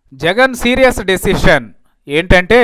Jagan serious decision ఏంటంటే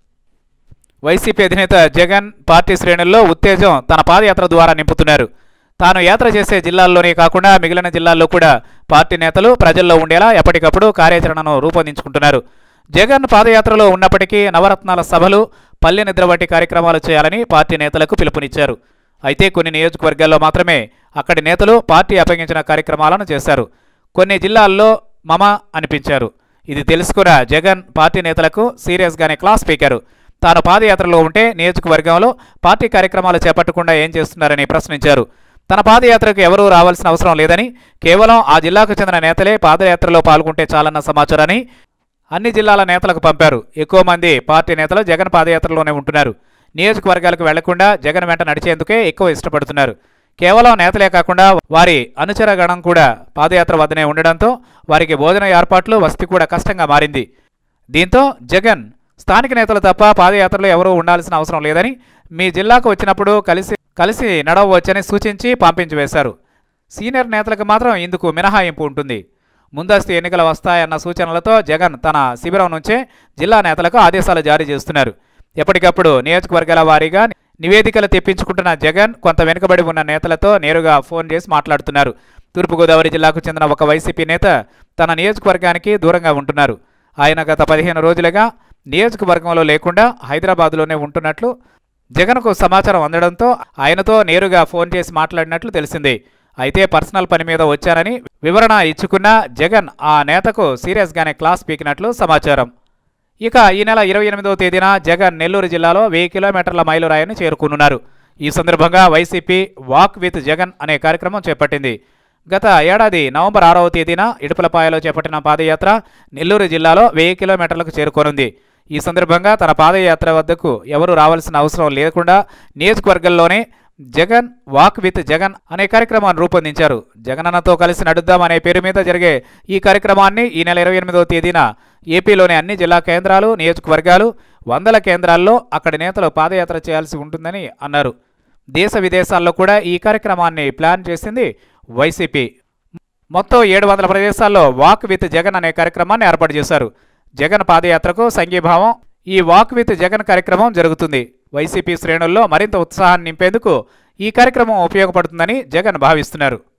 YCP అధినేత Jagan party శ్రేణుల్లో ఉత్తేజం తన పాదయాత్ర ద్వారా నింపుతున్నారు తాను యాత్ర చేసే జిల్లాల్లోనే కాకుండా మిగిలిన జిల్లాల్లో కూడా పార్టీ నేతలు ప్రజల్లో ఉండేలా ఎప్పటికప్పుడు కార్యాచరణను రూపొందించుకుంటున్నారు జగన్ పాదయాత్రలో ఉన్నప్పటికీ నవరత్నాల సభలు పల్లె నిద్ర వంటి కార్యక్రమాలు చేయాలని పార్టీ నేతలకు పిలుపునిచ్చారు అయితే కొన్ని నియోజకవర్గాల్లో మాత్రమే అక్కడి నేతలు పార్టీ అప్పగించిన కార్యక్రమాలను చేశారు కొన్ని జిల్లాల్లో మమ అనిపించారు ఇది తెలుసుకున్న జగన్ పార్టీ నేతలకు సీరియస్గానే క్లాస్ పీకారు తాను పాదయాత్రలో ఉంటే నియోజకవర్గంలో పార్టీ కార్యక్రమాలు చేపట్టకుండా ఏం చేస్తున్నారని ప్రశ్నించారు తన పాదయాత్రకు ఎవరూ రావాల్సిన అవసరం లేదని కేవలం ఆ జిల్లాకు చెందిన నేతలే పాదయాత్రలో పాల్గొంటే చాలన్న సమాచారాన్ని అన్ని జిల్లాల నేతలకు పంపారు ఎక్కువ మంది పార్టీ నేతలు జగన్ పాదయాత్రలోనే ఉంటున్నారు నియోజకవర్గాలకు వెళ్లకుండా జగన్ వెంట నడిచేందుకే ఎక్కువ ఇష్టపడుతున్నారు కేవలం నేతలే కాకుండా వారి అనుచర గణం కూడా పాదయాత్ర వద్దనే ఉండడంతో వారికి భోజన ఏర్పాట్లు వసతి కూడా కష్టంగా మారింది దీంతో జగన్ స్థానిక నేతలు తప్ప పాదయాత్రలో ఎవరూ ఉండాల్సిన అవసరం లేదని మీ జిల్లాకు వచ్చినప్పుడు కలిసి కలిసి నడవవచ్చని సూచించి పంపించి వేశారు సీనియర్ నేతలకు మాత్రం ఇందుకు మినహాయింపు ఉంటుంది ముందస్తు ఎన్నికలు వస్తాయన్న సూచనలతో జగన్ తన శిబిరం నుంచే జిల్లా నేతలకు ఆదేశాలు జారీ చేస్తున్నారు ఎప్పటికప్పుడు నియోజకవర్గాల వారీగా నివేదికలు తెప్పించుకుంటున్న జగన్ కొంత వెనుకబడి ఉన్న నేతలతో నేరుగా ఫోన్ చేసి మాట్లాడుతున్నారు తూర్పుగోదావరి జిల్లాకు చెందిన ఒక వైసీపీ నేత తన నియోజకవర్గానికి దూరంగా ఉంటున్నారు ఆయన గత పదిహేను రోజులుగా నియోజకవర్గంలో లేకుండా హైదరాబాద్లోనే ఉంటున్నట్లు జగన్కు సమాచారం అందడంతో ఆయనతో నేరుగా ఫోన్ చేసి మాట్లాడినట్లు తెలిసింది అయితే పర్సనల్ పని మీద వచ్చానని వివరణ ఇచ్చుకున్న జగన్ ఆ నేతకు సీరియస్గానే క్లాస్ పీకినట్లు సమాచారం ఇక ఈ నెల ఇరవై ఎనిమిదవ తేదీన జగన్ నెల్లూరు జిల్లాలో వెయ్యి కిలోమీటర్ల మైలురాయిని చేరుకునున్నారు ఈ సందర్భంగా వైసీపీ వాక్ విత్ జగన్ అనే కార్యక్రమం చేపట్టింది గత ఏడాది నవంబర్ ఆరవ తేదీన ఇడుపులపాయలో చేపట్టిన పాదయాత్ర నెల్లూరు జిల్లాలో వెయ్యి కిలోమీటర్లకు చేరుకోనుంది ఈ సందర్భంగా తన పాదయాత్ర వద్దకు ఎవరు రావాల్సిన అవసరం లేకుండా నియోజకవర్గంలోనే జగన్ వాక్ విత్ జగన్ అనే కార్యక్రమాన్ని రూపొందించారు జగనన్నతో కలిసి నడుద్దాం అనే పేరు మీద జరిగే ఈ కార్యక్రమాన్ని ఈ నెల ఇరవై ఎనిమిదవ తేదీన ఏపీలోని అన్ని జిల్లా కేంద్రాలు నియోజకవర్గాలు వందల కేంద్రాల్లో అక్కడి నేతలు పాదయాత్ర చేయాల్సి ఉంటుందని అన్నారు దేశ విదేశాల్లో కూడా ఈ కార్యక్రమాన్ని ప్లాన్ చేసింది వైసీపీ మొత్తం ఏడు వందల ప్రదేశాల్లో వాక్ విత్ జగన్ అనే కార్యక్రమాన్ని ఏర్పాటు చేశారు జగన్ పాదయాత్రకు సంఘీభావం ఈ వాక్ విత్ జగన్ కార్యక్రమం జరుగుతుంది వైసీపీ శ్రేణుల్లో మరింత ఉత్సాహాన్ని నింపేందుకు ఈ కార్యక్రమం ఉపయోగపడుతుందని జగన్ భావిస్తున్నారు